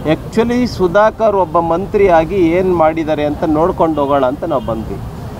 actually Sudhakar ಒಬ್ಬ ಮಂತ್ರಿಯಾಗಿ ಏನು ಮಾಡಿದ್ದಾರೆ ಅಂತ ನೋಡ್ಕೊಂಡು ಹೋಗೋಣ ಅಂತ ನಾವು ಬಂದ್ವಿ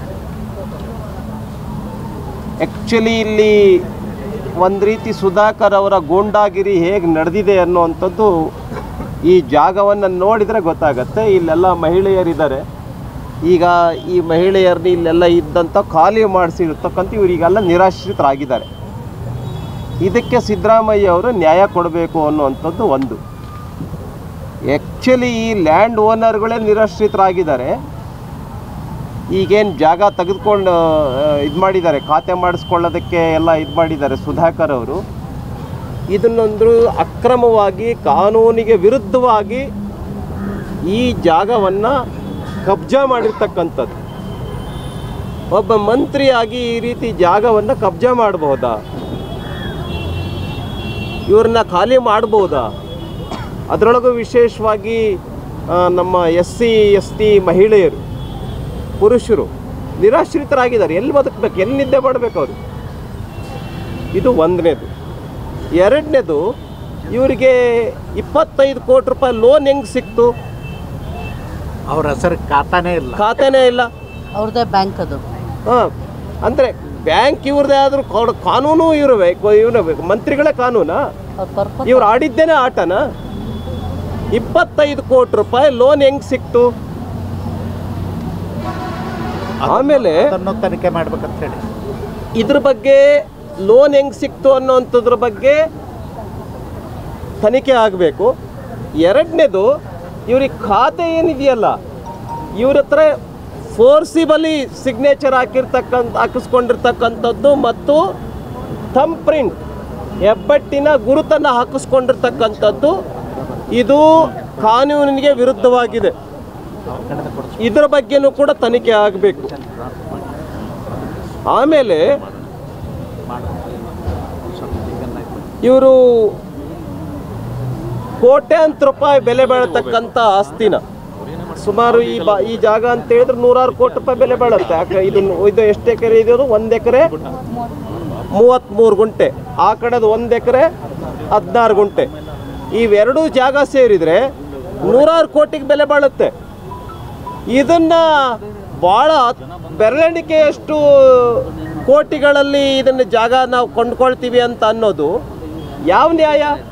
ಆ್ಯಕ್ಚುಲಿ ಇಲ್ಲಿ ಒಂದು ರೀತಿ ಸುಧಾಕರ್ ಅವರ ಗೂಂಡಾಗಿರಿ ಹೇಗೆ ನಡೆದಿದೆ ಅನ್ನುವಂಥದ್ದು ಈ ಜಾಗವನ್ನು ನೋಡಿದರೆ ಗೊತ್ತಾಗತ್ತೆ ಇಲ್ಲೆಲ್ಲ ಮಹಿಳೆಯರಿದ್ದಾರೆ ಈಗ ಈ ಮಹಿಳೆಯರನ್ನ ಇಲ್ಲೆಲ್ಲ ಇದ್ದಂಥ ಖಾಲಿ ಮಾಡಿಸಿರ್ತಕ್ಕಂಥ ಇವರಿಗೆಲ್ಲ ನಿರಾಶ್ರಿತರಾಗಿದ್ದಾರೆ ಇದಕ್ಕೆ ಸಿದ್ದರಾಮಯ್ಯ ಅವರು ನ್ಯಾಯ ಕೊಡಬೇಕು ಅನ್ನುವಂಥದ್ದು ಒಂದು ಆ್ಯಕ್ಚುಲಿ ಈ ಲ್ಯಾಂಡ್ ಓನರ್ಗಳೇ ನಿರಾಶ್ರಿತರಾಗಿದ್ದಾರೆ ಈಗೇನು ಜಾಗ ತೆಗೆದುಕೊಂಡು ಇದು ಮಾಡಿದ್ದಾರೆ ಖಾತೆ ಮಾಡಿಸ್ಕೊಳ್ಳೋದಕ್ಕೆ ಎಲ್ಲ ಇದು ಮಾಡಿದ್ದಾರೆ ಸುಧಾಕರ್ ಅವರು ಇದನ್ನೊಂದು ಅಕ್ರಮವಾಗಿ ಕಾನೂನಿಗೆ ವಿರುದ್ಧವಾಗಿ ಈ ಜಾಗವನ್ನು ಕಬ್ಜಾ ಮಾಡಿರ್ತಕ್ಕಂಥದ್ದು ಒಬ್ಬ ಮಂತ್ರಿಯಾಗಿ ಈ ರೀತಿ ಜಾಗವನ್ನು ಕಬ್ಜಾ ಮಾಡಬಹುದಾ ಇವ್ರನ್ನ ಖಾಲಿ ಮಾಡ್ಬೋದಾ ಅದರೊಳಗೂ ವಿಶೇಷವಾಗಿ ಆ, ನಮ್ಮ ಎಸ್ ಸಿ ಎಸ್ ಟಿ ಮಹಿಳೆಯರು ಪುರುಷರು ನಿರಾಶ್ರಿತರಾಗಿದ್ದಾರೆ ಎಲ್ಲಿ ಬದುಕಬೇಕು ಎಲ್ಲಿ ನಿದ್ದೆ ಮಾಡಬೇಕು ಅವರು ಇದು ಒಂದನೇದು ಎರಡನೇದು ಇವರಿಗೆ ಇಪ್ಪತ್ತೈದು ಕೋಟಿ ರೂಪಾಯಿ ಲೋನ್ ಹೆಂಗೆ ಸಿಕ್ತು ಅವ್ರ ಹೆಸರು ಖಾತಾನೇ ಇಲ್ಲ ಖಾತೆನೇ ಇಲ್ಲ ಅವ್ರದ್ದೇ ಬ್ಯಾಂಕ್ ಅದು ಹಾಂ ಅಂದರೆ ಬ್ಯಾಂಕ್ ಇವ್ರದ್ದೇ ಆದರೂ ಕಾನೂನು ಇರುವೆ ಇವ್ರ ಮಂತ್ರಿಗಳೇ ಕಾನೂನಾ ಅವ್ರ ಪರ್ಪಸ್ ಇವ್ರು ಆಡಿದ್ದೇನೆ ಆಟನ ಇಪ್ಪತ್ತೈದು ಕೋಟಿ ರೂಪಾಯಿ ಲೋನ್ ಹೆಂಗ್ ಸಿಕ್ತು ಆಮೇಲೆ ಅದನ್ನು ತನಿಖೆ ಮಾಡ್ಬೇಕಂತ ಹೇಳಿ ಇದ್ರ ಬಗ್ಗೆ ಲೋನ್ ಹೆಂಗ್ ಸಿಕ್ತು ಅನ್ನೋಂಥದ್ರ ಬಗ್ಗೆ ತನಿಖೆ ಆಗಬೇಕು ಎರಡನೇದು ಇವ್ರಿಗೆ ಖಾತೆ ಏನಿದೆಯಲ್ಲ ಇವ್ರ ಹತ್ರ ಫೋರ್ಸಿಬಲಿ ಸಿಗ್ನೇಚರ್ ಹಾಕಿರ್ತಕ್ಕಂಥ ಹಾಕಿಸ್ಕೊಂಡಿರ್ತಕ್ಕಂಥದ್ದು ಮತ್ತು ಥಮ್ ಪ್ರಿಂಟ್ ಹೆಬ್ಬಟ್ಟಿನ ಗುರುತನ್ನು ಹಾಕಿಸ್ಕೊಂಡಿರ್ತಕ್ಕಂಥದ್ದು ಇದು ಕಾನೂನಿಗೆ ವಿರುದ್ಧವಾಗಿದೆ ಇದರ ಬಗ್ಗೆನೂ ಕೂಡ ತನಿಖೆ ಆಗಬೇಕು ಆಮೇಲೆ ಇವರು ಕೋಟ್ಯಾಂತರ ರೂಪಾಯಿ ಬೆಲೆ ಬಾಳತಕ್ಕಂಥ ಆಸ್ತಿನ ಸುಮಾರು ಈ ಬಾ ಈ ಜಾಗ ಅಂತ ಹೇಳಿದ್ರೆ ನೂರಾರು ಕೋಟಿ ರೂಪಾಯಿ ಬೆಲೆ ಬಾಳುತ್ತೆ ಯಾಕೆ ಇದು ಇದು ಎಷ್ಟು ಎಕರೆ ಇದೆಯದು ಒಂದು ಎಕರೆ ಮೂವತ್ತ್ಮೂರು ಗುಂಟೆ ಆ ಕಡೆದು ಒಂದು ಎಕರೆ ಹದಿನಾರು ಗುಂಟೆ ಇವೆರಡೂ ಜಾಗ ಸೇರಿದರೆ ನೂರಾರು ಕೋಟಿಗೆ ಬೆಲೆ ಬಾಳುತ್ತೆ ಇದನ್ನ ಭಾಳ ಬೆರಳೆಣಿಕೆಯಷ್ಟು ಕೋಟಿಗಳಲ್ಲಿ ಇದನ್ನು ಜಾಗ ನಾವು ಕೊಂಡ್ಕೊಳ್ತೀವಿ ಅಂತ ಅನ್ನೋದು ಯಾವ ನ್ಯಾಯ